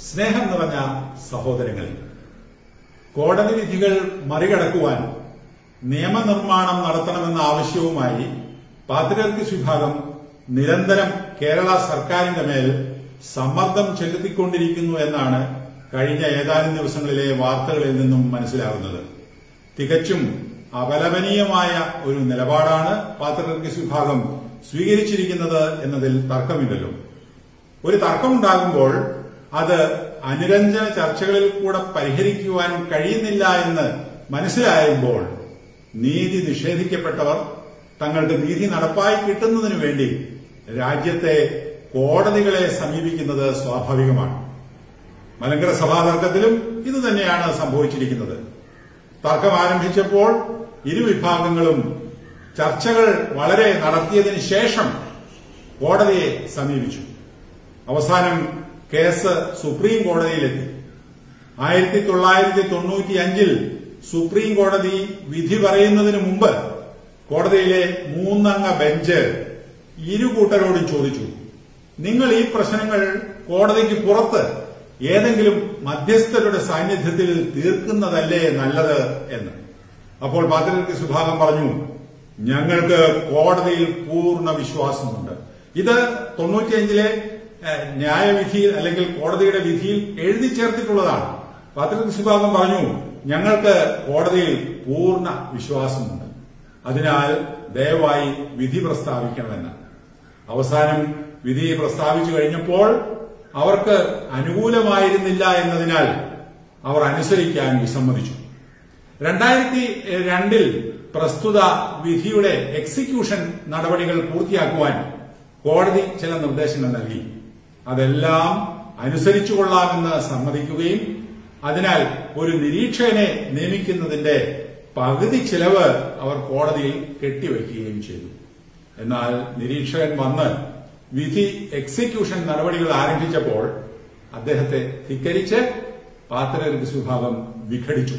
സ്നേഹം നിറഞ്ഞ സഹോദരങ്ങളെ കോടതി വിധികൾ മറികടക്കുവാൻ നിയമനിർമ്മാണം നടത്തണമെന്ന ആവശ്യവുമായി പാത്രിയർക്കിസ് വിഭാഗം നിരന്തരം കേരള സർക്കാരിന്റെ മേൽ സമ്മർദ്ദം ചെലുത്തിക്കൊണ്ടിരിക്കുന്നു എന്നാണ് കഴിഞ്ഞ ഏതാനും ദിവസങ്ങളിലെ വാർത്തകളിൽ നിന്നും മനസ്സിലാകുന്നത് തികച്ചും അപലപനീയമായ ഒരു നിലപാടാണ് പാത്രിയർക്കിസ് വിഭാഗം സ്വീകരിച്ചിരിക്കുന്നത് എന്നതിൽ തർക്കമില്ലല്ലോ ഒരു തർക്കമുണ്ടാകുമ്പോൾ അത് അനുരഞ്ജന ചർച്ചകളിൽ കൂടെ പരിഹരിക്കുവാൻ കഴിയുന്നില്ല എന്ന് മനസ്സിലായുമ്പോൾ നീതി നിഷേധിക്കപ്പെട്ടവർ തങ്ങളുടെ നീതി നടപ്പായി കിട്ടുന്നതിനു വേണ്ടി രാജ്യത്തെ കോടതികളെ സമീപിക്കുന്നത് സ്വാഭാവികമാണ് മലങ്കര സഭാ തർക്കത്തിലും ഇത് തന്നെയാണ് സംഭവിച്ചിരിക്കുന്നത് തർക്കം ആരംഭിച്ചപ്പോൾ ഇരുവിഭാഗങ്ങളും ചർച്ചകൾ വളരെ നടത്തിയതിനു ശേഷം കോടതിയെ സമീപിച്ചു അവസാനം കേസ് സുപ്രീം കോടതിയിലെത്തി ആയിരത്തി തൊള്ളായിരത്തി തൊണ്ണൂറ്റി അഞ്ചിൽ സുപ്രീം കോടതി വിധി പറയുന്നതിന് മുമ്പ് കോടതിയിലെ മൂന്നംഗ ബെഞ്ച് ഇരു കൂട്ടരോടും ചോദിച്ചു നിങ്ങൾ ഈ പ്രശ്നങ്ങൾ കോടതിക്ക് പുറത്ത് ഏതെങ്കിലും മധ്യസ്ഥരുടെ സാന്നിധ്യത്തിൽ തീർക്കുന്നതല്ലേ നല്ലത് എന്ന് അപ്പോൾ പാത്രികർക്ക് സുഭാഗം പറഞ്ഞു ഞങ്ങൾക്ക് കോടതിയിൽ പൂർണ്ണ വിശ്വാസമുണ്ട് ഇത് തൊണ്ണൂറ്റിയഞ്ചിലെ ഏഹ്, ന്യായവിധിയിൽ അല്ലെങ്കിൽ കോടതിയുടെ വിധിയിൽ എഴുതി ചേർത്തിട്ടുള്ളതാണ് പാത്രികർക്ക് സുഭാഗം പറഞ്ഞു ഞങ്ങൾക്ക് കോടതിയിൽ പൂർണ്ണ വിശ്വാസമുണ്ട് അതിനാൽ ദയവായി വിധി പ്രസ്താവിക്കണമെന്ന് അവസാനം വിധി പ്രസ്താവിച്ചു കഴിഞ്ഞപ്പോൾ അവർക്ക് അനുകൂലമായിരുന്നില്ല എന്നതിനാൽ അവർ അനുസരിക്കാൻ വിസമ്മതിച്ചു രണ്ടായിരത്തി രണ്ടിൽ പ്രസ്തുത വിധിയുടെ എക്സിക്യൂഷൻ നടപടികൾ പൂർത്തിയാക്കുവാൻ കോടതി ചില നിർദ്ദേശങ്ങൾ നൽകി അതെല്ലാം അനുസരിച്ചുകൊള്ളാമെന്ന് സമ്മതിക്കുകയും അതിനാൽ ഒരു നിരീക്ഷകനെ നിയമിക്കുന്നതിന്റെ പകുതി ചിലവ് അവർ കോടതിയിൽ കെട്ടിവയ്ക്കുകയും ചെയ്തു എന്നാൽ നിരീക്ഷകൻ വന്ന് വിധി എക്സിക്യൂഷൻ നടപടികൾ ആരംഭിച്ചപ്പോൾ അദ്ദേഹത്തെ ധിക്കരിച്ച് പാത്രരിക്സ് വിഭാഗം വിഘടിച്ചു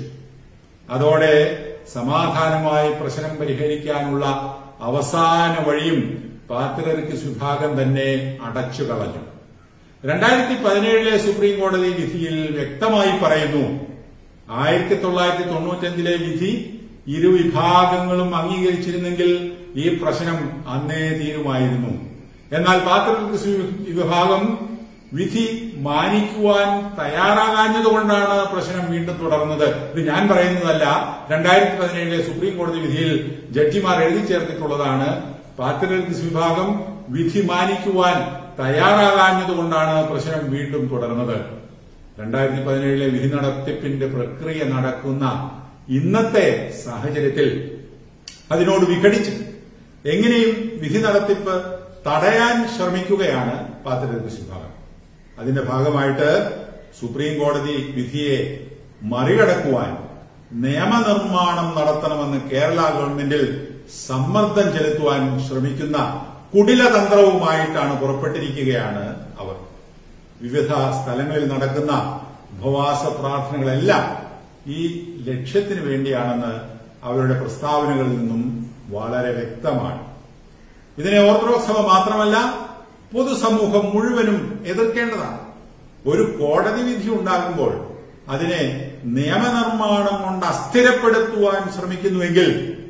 അതോടെ സമാധാനമായി പ്രശ്നം പരിഹരിക്കാനുള്ള അവസാന വഴിയും പാത്രരിക്സ് വിഭാഗം തന്നെ അടച്ചു കളഞ്ഞു രണ്ടായിരത്തി പതിനേഴിലെ സുപ്രീം കോടതി വിധിയിൽ വ്യക്തമായി പറയുന്നു ആയിരത്തി തൊള്ളായിരത്തി തൊണ്ണൂറ്റഞ്ചിലെ വിധി ഇരുവിഭാഗങ്ങളും അംഗീകരിച്ചിരുന്നെങ്കിൽ ഈ പ്രശ്നം അന്നേ തീരുമായിരുന്നു എന്നാൽ പാത്രരിക്സ് വിഭാഗം വിധി മാനിക്കുവാൻ തയ്യാറാകാഞ്ഞതുകൊണ്ടാണ് പ്രശ്നം വീണ്ടും തുടർന്നത് ഇത് ഞാൻ പറയുന്നതല്ല രണ്ടായിരത്തി പതിനേഴിലെ സുപ്രീം കോടതി വിധിയിൽ ജഡ്ജിമാർ എഴുതി ചേർത്തിട്ടുള്ളതാണ് പാത്രികസ് വിഭാഗം വിധി മാനിക്കുവാൻ തയ്യാറാകാഞ്ഞതുകൊണ്ടാണ് പ്രശ്നം വീണ്ടും തുടർന്നത് രണ്ടായിരത്തി പതിനേഴിലെ വിധി നടത്തിപ്പിന്റെ പ്രക്രിയ നടക്കുന്ന ഇന്നത്തെ സാഹചര്യത്തിൽ അതിനോട് വിഘടിച്ച് എങ്ങനെയും വിധി നടത്തിപ്പ് തടയാൻ ശ്രമിക്കുകയാണ് പാത്രരത്ന വിഭാഗം അതിന്റെ ഭാഗമായിട്ട് സുപ്രീം കോടതി വിധിയെ മറികടക്കുവാൻ നിയമനിർമ്മാണം നടത്തണമെന്ന് കേരള ഗവൺമെന്റിൽ സമ്മർദ്ദം ചെലുത്തുവാൻ ശ്രമിക്കുന്ന കുടിലതന്ത്രവുമായിട്ടാണ് പുറപ്പെട്ടിരിക്കുകയാണ് അവർ വിവിധ സ്ഥലങ്ങളിൽ നടക്കുന്ന ഉപവാസ പ്രാർത്ഥനകളെല്ലാം ഈ ലക്ഷ്യത്തിന് വേണ്ടിയാണെന്ന് അവരുടെ പ്രസ്താവനകളിൽ നിന്നും വളരെ വ്യക്തമാണ് ഇതിനെ ഓർത്തഡോക്സ് സഭ മാത്രമല്ല പൊതുസമൂഹം മുഴുവനും എതിർക്കേണ്ടതാണ് ഒരു കോടതി വിധി ഉണ്ടാകുമ്പോൾ അതിനെ നിയമനിർമ്മാണം കൊണ്ട് അസ്ഥിരപ്പെടുത്തുവാൻ ശ്രമിക്കുന്നുവെങ്കിൽ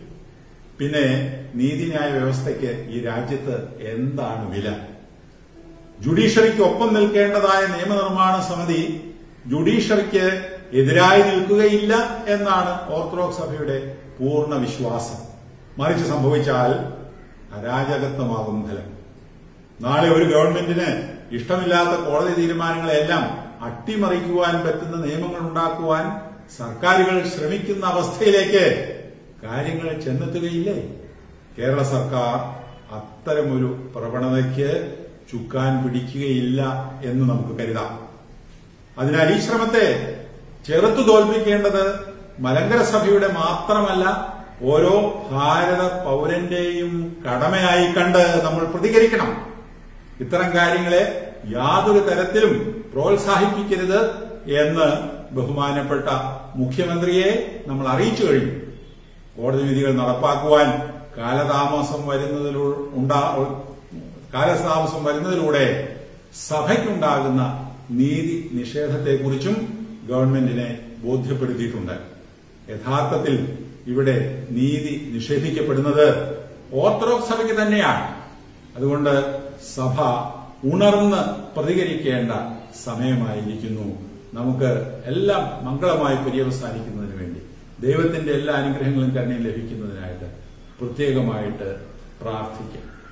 പിന്നെ നീതിന്യായ വ്യവസ്ഥയ്ക്ക് ഈ രാജ്യത്ത് എന്താണ് വില ജുഡീഷ്യറിക്ക് ഒപ്പം നിൽക്കേണ്ടതായ നിയമനിർമ്മാണ സമിതി ജുഡീഷ്യറിക്ക് എതിരായി നിൽക്കുകയില്ല എന്നാണ് ഓർത്തഡോക്സ് സഭയുടെ പൂർണ്ണ വിശ്വാസം മറിച്ച് സംഭവിച്ചാൽ അരാജകത്വമാകും ഫലം നാളെ ഒരു ഗവൺമെന്റിന് ഇഷ്ടമില്ലാത്ത കോടതി തീരുമാനങ്ങളെല്ലാം അട്ടിമറിക്കുവാൻ പറ്റുന്ന നിയമങ്ങൾ ഉണ്ടാക്കുവാൻ സർക്കാരുകൾ ശ്രമിക്കുന്ന അവസ്ഥയിലേക്ക് കാര്യങ്ങൾ ചെന്നെത്തുകയില്ലേ കേരള സർക്കാർ അത്തരമൊരു പ്രവണതയ്ക്ക് ചുക്കാൻ പിടിക്കുകയില്ല എന്ന് നമുക്ക് കരുതാം അതിനാൽ ഈ ശ്രമത്തെ ചെറുത്തു തോൽപ്പിക്കേണ്ടത് മലങ്കര സഭയുടെ മാത്രമല്ല ഓരോ ഭാരത പൗരന്റെയും കടമയായി കണ്ട് നമ്മൾ പ്രതികരിക്കണം ഇത്തരം കാര്യങ്ങളെ യാതൊരു തരത്തിലും പ്രോത്സാഹിപ്പിക്കരുത് എന്ന് ബഹുമാനപ്പെട്ട മുഖ്യമന്ത്രിയെ നമ്മൾ അറിയിച്ചു കഴിഞ്ഞു കോടതി വിധികൾ നടപ്പാക്കുവാൻ കാലതാമസം വരുന്നതിലൂ ഉണ്ടാ കാലതാമസം വരുന്നതിലൂടെ സഭയ്ക്കുണ്ടാകുന്ന നീതി നിഷേധത്തെക്കുറിച്ചും ഗവൺമെന്റിനെ ബോധ്യപ്പെടുത്തിയിട്ടുണ്ട് യഥാർത്ഥത്തിൽ ഇവിടെ നീതി നിഷേധിക്കപ്പെടുന്നത് ഓർത്തഡോക്സ് സഭയ്ക്ക് തന്നെയാണ് അതുകൊണ്ട് സഭ ഉണർന്ന് പ്രതികരിക്കേണ്ട സമയമായിരിക്കുന്നു നമുക്ക് എല്ലാം മംഗളമായി പര്യവസാനിക്കുന്നതിന് വേണ്ടി ദൈവത്തിന്റെ എല്ലാ അനുഗ്രഹങ്ങളും കരുണയും ലഭിക്കുന്നതിനായിട്ട് പ്രത്യേകമായിട്ട് പ്രാർത്ഥിക്കാം